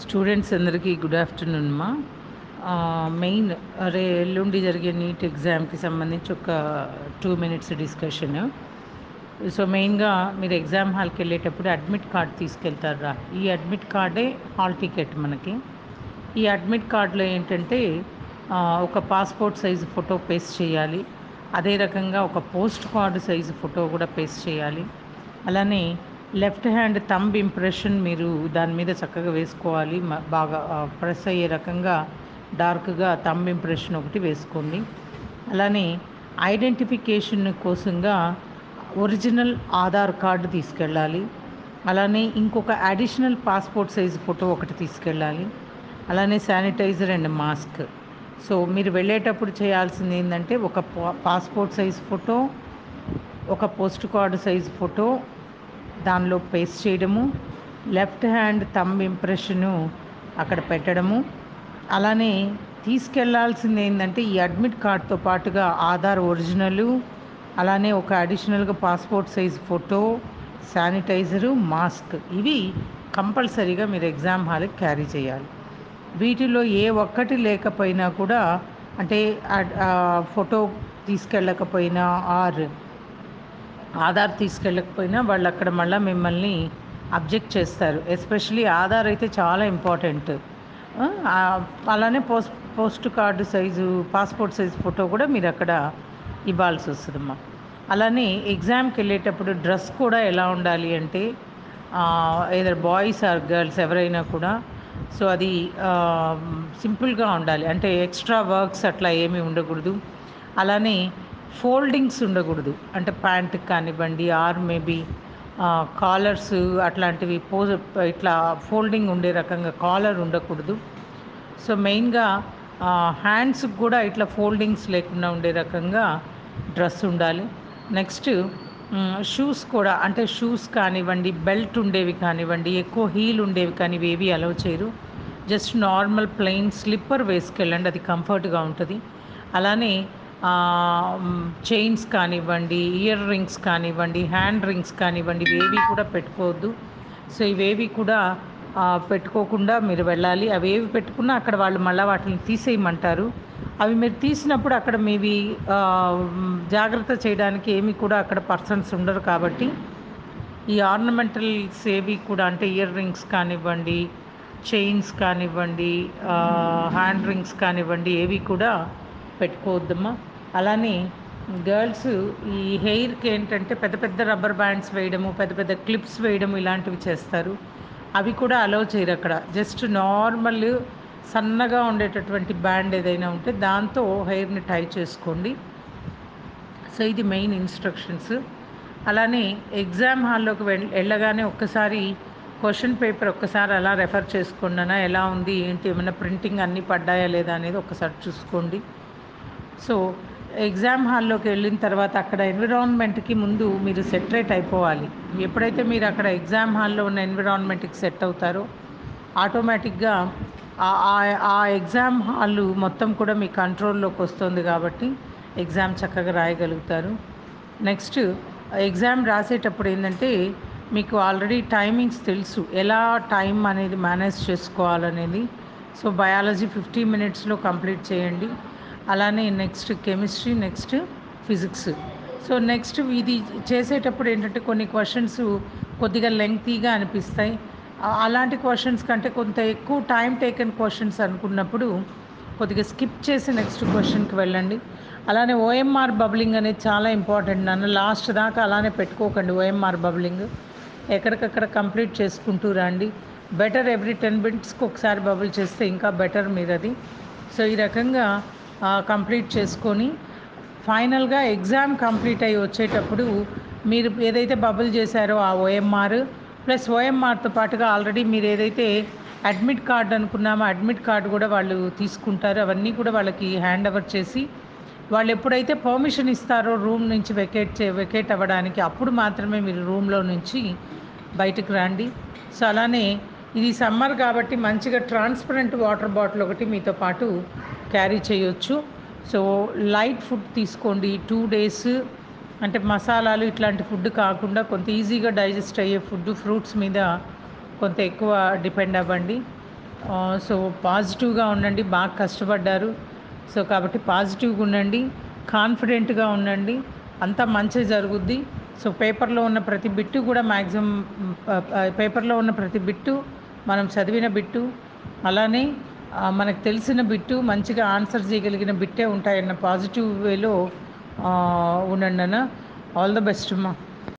students అందరికీ good afternoon మా main అరే ఎల్లుండి జరిగే నీట్ ఎగ్జామ్కి సంబంధించి ఒక టూ మినిట్స్ డిస్కషన్ సో మెయిన్గా మీరు ఎగ్జామ్ హాల్కి వెళ్ళేటప్పుడు అడ్మిట్ కార్డ్ తీసుకెళ్తారా ఈ అడ్మిట్ కార్డే హాల్ టికెట్ మనకి ఈ అడ్మిట్ కార్డులో ఏంటంటే ఆ, ఒక పాస్పోర్ట్ సైజు ఫోటో పేస్ట్ చేయాలి అదే రకంగా ఒక పోస్ట్ కార్డు సైజు ఫోటో కూడా పేస్ట్ చేయాలి అలానే లెఫ్ట్ హ్యాండ్ థంబ్ ఇంప్రెషన్ మీరు దాని మీద చక్కగా వేసుకోవాలి మ- బాగా ప్రెస్ అయ్యే రకంగా డార్క్గా థంబ్ ఇంప్రెషన్ ఒకటి వేసుకోండి అలానే ఐడెంటిఫికేషన్ కోసంగా ఒరిజినల్ ఆధార్ కార్డు తీసుకెళ్ళాలి అలానే ఇంకొక అడిషనల్ పాస్పోర్ట్ సైజ్ ఫోటో ఒకటి తీసుకెళ్ళాలి అలానే శానిటైజర్ అండ్ మాస్క్ సో మీరు వెళ్ళేటప్పుడు చేయాల్సింది ఏంటంటే ఒక పా- పాస్పోర్ట్ సైజ్ ఫోటో ఒక పోస్ట్ కార్డు సైజ్ ఫోటో దానిలో పేస్ట్ చేయడము లెఫ్ట్ హ్యాండ్ థంబ్ ఇంప్రెషను అక్కడ పెట్టడము అలానే తీసుకెళ్లాల్సింది ఏంటంటే ఈ అడ్మిట్ కార్డ్తో పాటుగా ఆధార్ ఒరిజినలు అలానే ఒక అడిషనల్గా passport size photo sanitizer mask ఇవి కంపల్సరీగా మీరు ఎగ్జామ్ హాల్కి క్యారీ చేయాలి వీటిలో ఏ ఒక్కటి లేకపోయినా కూడా అంటే ఆ- ఆ ఫోటో తీసుకెళ్ళకపోయినా ఆర్ ఆధార్ తీసుకెళ్ళకపోయినా వాళ్ళు అక్కడ మళ్ళీ మిమ్మల్ని అబ్జెక్ట్ చేస్తారు ఎస్పెషలీ ఆధార్ అయితే చాలా ఇంపార్టెంట్ ఆ, అలానే post post card size passport size photo కూడా మీరు అక్కడ ఇవ్వాల్సి వస్తుందమ్మా అలానే ఎగ్జామ్కి వెళ్ళేటప్పుడు డ్రెస్ కూడా ఎలా ఉండాలి అంటే ఏదర్ బాయ్స్ ఆర్ గర్ల్స్ ఎవరైనా కూడా సో అది సింపుల్గా ఉండాలి అంటే ఎక్స్ట్రా వర్క్స్ అట్లా ఏమీ ఉండకూడదు అలానే ఫోల్డింగ్స్ ఉండకూడదు అంటే ప్యాంట్కి కానివ్వండి ఆర్ మేబీ కాలర్స్ అట్లాంటివి పోజ్ ఇట్లా ఫోల్డింగ్ ఉండే రకంగా కాలర్ ఉండకూడదు సో మెయిన్గా హ్యాండ్స్కి కూడా ఇట్లా ఫోల్డింగ్స్ లేకుండా ఉండే రకంగా డ్రెస్ ఉండాలి నెక్స్ట్ షూస్ కూడా అంటే షూస్ కానివ్వండి బెల్ట్ ఉండేవి కానివ్వండి ఎక్కువ హీల్ ఉండేవి కానీ ఇవేవి అలౌ చేయరు జస్ట్ నార్మల్ ప్లెయిన్ స్లిప్పర్ వేసుకెళ్ళండి అది కంఫర్ట్గా ఉంటుంది అలానే చైన్స్ కానివ్వండి ఇయర్ రింగ్స్ కానివ్వండి హ్యాండ్ రింగ్స్ కానివ్వండి ఇవేవి కూడా పెట్టుకోవద్దు సో ఇవేవి కూడా ఆ, పెట్టుకోకుండా మీరు వెళ్ళాలి అవి ఏవి పెట్టుకున్నా అక్కడ వాళ్ళు మళ్ళీ వాటిని తీసేయమంటారు అవి మీరు తీసినప్పుడు అక్కడ మీవి ఆ, జాగ్రత్త చేయడానికి ఏమి కూడా అక్కడ పర్సన్స్ ఉండరు కాబట్టి ఈ ఆర్నమెంటల్స్ ఏవి కూడా అంటే ఇయర్ రింగ్స్ కానివ్వండి చైన్స్ కానివ్వండి హ్యాండ్ రింగ్స్ కానివ్వండి ఏవి కూడా పెట్టుకోవద్దమ్మా అలానే గర్ల్స్ ఈ హెయిర్కి ఏంటంటే పెద్ద పెద్ద రబ్బర్ బ్యాండ్స్ వేయడము పెద్ద పెద్ద క్లిప్స్ వేయడము ఇలాంటివి చేస్తారు అవి కూడా అలౌ చేయరు అక్కడ జస్ట్ నార్మల్ సన్నగా ఉండేటటువంటి బ్యాండ్ ఏదైనా ఉంటే దాంతో హెయిర్ని టై చేసుకోండి సో ఇది మెయిన్ ఇన్స్ట్రక్షన్స్ అలానే ఎగ్జామ్ హాల్లోకి వెళ్ వెళ్ళగానే ఒక్కసారి క్వశ్చన్ పేపర్ ఒక్కసారి అలా రెఫర్ చేసుకోండినా ఎలా ఉంది ఏంటి ఏమైనా ప్రింటింగ్ అన్నీ పడ్డాయా లేదా అనేది ఒకసారి చూసుకోండి సో ఎగ్జామ్ హాల్లోకి వెళ్ళిన తర్వాత అక్కడ ఎన్విరాన్మెంట్కి ముందు మీరు సెటరేట్ అయిపోవాలి ఎప్పుడైతే మీరు అక్కడ ఎగ్జామ్ హాల్లో ఉన్న ఎన్విరాన్మెంట్కి సెట్ అవుతారో ఆటోమేటిక్గా ఆ- ఆ- ఆ ఎగ్జామ్ హాల్ మొత్తం కూడా మీ కంట్రోల్లోకి వస్తుంది కాబట్టి ఎగ్జామ్ చక్కగా రాయగలుగుతారు నెక్స్ట్ ఎగ్జామ్ రాసేటప్పుడు ఏంటంటే మీకు ఆల్రెడీ టైమింగ్స్ తెలుసు ఎలా టైం అనేది మేనేజ్ చేసుకోవాలనేది సో బయాలజీ ఫిఫ్టీ మినిట్స్లో కంప్లీట్ చేయండి అలానే next chemistry next physics so next ఇది చేసేటప్పుడు ఏంటంటే కొన్ని క్వశ్చన్స్ కొద్దిగా లెంగ్తీగా అనిపిస్తాయి ఆ- అలాంటి క్వశ్చన్స్ కంటే కొంత ఎక్కువ టైం టేకెన్ క్వశ్చన్స్ అనుకున్నప్పుడు కొద్దిగా స్కిప్ చేసి నెక్స్ట్ క్వశ్చన్కి వెళ్ళండి అలానే ఓఎంఆర్ బబ్లింగ్ అనేది చాలా ఇంపార్టెంట్ నన్ను లాస్ట్ దాకా అలానే పెట్టుకోకండి ఓఎంఆర్ బబ్లింగ్ ఎక్కడికక్కడ కంప్లీట్ చేసుకుంటూ రండి బెటర్ ఎవ్రీ టెన్ మినిట్స్కి ఒకసారి బబుల్ చేస్తే ఇంకా బెటర్ మీరు అది సో ఈ రకంగా కంప్లీట్ చేసుకొని ఫైనల్గా ఎగ్జామ్ కంప్లీట్ అయ్యి వచ్చేటప్పుడు మీరు ఏదైతే బబుల్ చేశారో ఆ ఓఎంఆర్ ప్లస్ ఓఎంఆర్తో పాటుగా ఆల్రెడీ మీరు ఏదైతే అడ్మిట్ కార్డ్ అనుకున్నామో అడ్మిట్ కార్డు కూడా వాళ్ళు తీసుకుంటారు అవన్నీ కూడా వాళ్ళకి హ్యాండ్ ఓవర్ చేసి వాళ్ళు ఎప్పుడైతే పర్మిషన్ ఇస్తారో రూమ్ నుంచి వెకేట్ చే వెకేట్ అవ్వడానికి అప్పుడు మాత్రమే మీరు రూమ్లో నుంచి బయటకు రండి సో అలానే ఇది సమ్మర్ కాబట్టి మంచిగా ట్రాన్స్పరెంట్ వాటర్ బాటిల్ ఒకటి మీతో పాటు క్యారీ చేయొచ్చు సో లైట్ ఫుడ్ తీసుకోండి టూ డేస్ అంటే మసాలాలు ఇట్లాంటి ఫుడ్ కాకుండా కొంత ఈజీగా డైజెస్ట్ అయ్యే ఫుడ్ ఫ్రూట్స్ మీద కొంత ఎక్కువ డిపెండ్ అవ్వండి ఆ, సో పాజిటివ్గా ఉండండి బాగా కష్టపడ్డారు సో కాబట్టి పాజిటివ్గా ఉండండి కాన్ఫిడెంట్గా ఉండండి అంతా మంచి జరుగుద్ది సో పేపర్లో ఉన్న ప్రతి బిట్టు కూడా మ్యాక్సిమం పేపర్లో ఉన్న ప్రతి బిట్టు మనం చదివిన బిట్టు అలానే ఆ, మనకు తెలిసిన బిట్టు మంచిగా ఆన్సర్ చేయగలిగిన బిట్టే ఉంటాయన్న పాజిటివ్ వేలో ఉండండి అన్న ఆల్ ద బెస్ట్ అమ్మా